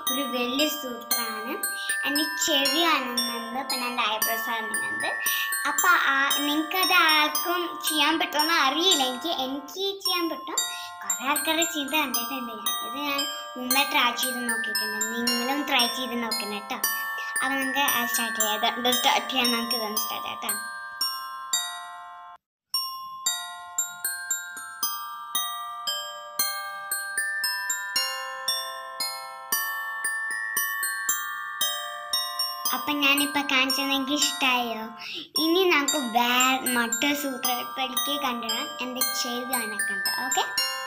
ഒരു വലിയ സൂത്രമാണ് എൻ്റെ ചെവി കാണുന്നുണ്ട് പിന്നെ എൻ്റെ ഐബ്രോസ് കാണുന്നുണ്ട് അപ്പം നിങ്ങൾക്കത് ആർക്കും ചെയ്യാൻ പറ്റുമെന്ന് അറിയില്ല എനിക്ക് എനിക്ക് ചെയ്യാൻ പറ്റും കുറേ ആൾക്കാരുടെ ചെയ്ത് കണ്ടിട്ടുണ്ട് ഞാൻ ഇത് ഞാൻ മുമ്പേ ട്രൈ ചെയ്ത് നോക്കിയിട്ടുണ്ട് നിങ്ങളും ട്രൈ ചെയ്ത് നോക്കണം കേട്ടോ അപ്പം നമുക്ക് സ്റ്റാർട്ട് ചെയ്യാം ഇത് സ്റ്റാർട്ട് ചെയ്യാൻ നമുക്ക് ഇതൊന്ന് സ്റ്റാർട്ട് ചെയ്യാം കേട്ടോ അപ്പം ഞാനിപ്പോൾ കാണിച്ചത് എനിക്ക് ഇഷ്ടമായോ ഇനി നമുക്ക് വേറെ മറ്റൊരു സൂത്രത്തിലേക്ക് കണ്ടിടാം എൻ്റെ ചെവി കണക്കുണ്ട് ഓക്കെ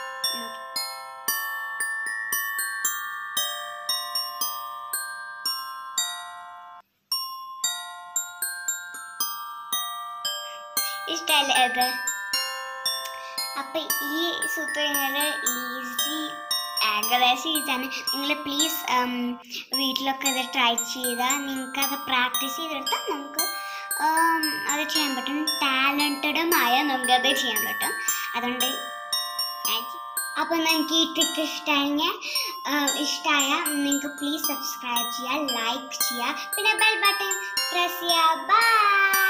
ഇഷ്ടമല്ലേ അത് അപ്പം ഈ സൂത്രങ്ങൾ ഈസി ഏകദേശം ഈസിയാണ് നിങ്ങൾ പ്ലീസ് വീട്ടിലൊക്കെ ഇത് ട്രൈ ചെയ്താൽ നിങ്ങൾക്ക് അത് പ്രാക്ടീസ് ചെയ്തെടുത്താൽ നമുക്ക് ഉം, അത് ചെയ്യാൻ പറ്റും ടാലൻറ്റഡുമായ നമുക്കത് ചെയ്യാൻ പറ്റും അതുകൊണ്ട് അപ്പം നിങ്ങൾക്ക് ഈ ട്രിക്ക് ഇഷ്ടമായെങ്കിൽ ഇഷ്ടമായ നിങ്ങൾക്ക് പ്ലീസ് സബ്സ്ക്രൈബ് ചെയ്യുക ലൈക്ക് ചെയ്യുക പിന്നെ ബെൽ ബട്ടൺ പ്രസ് ചെയ്യുക ബൈ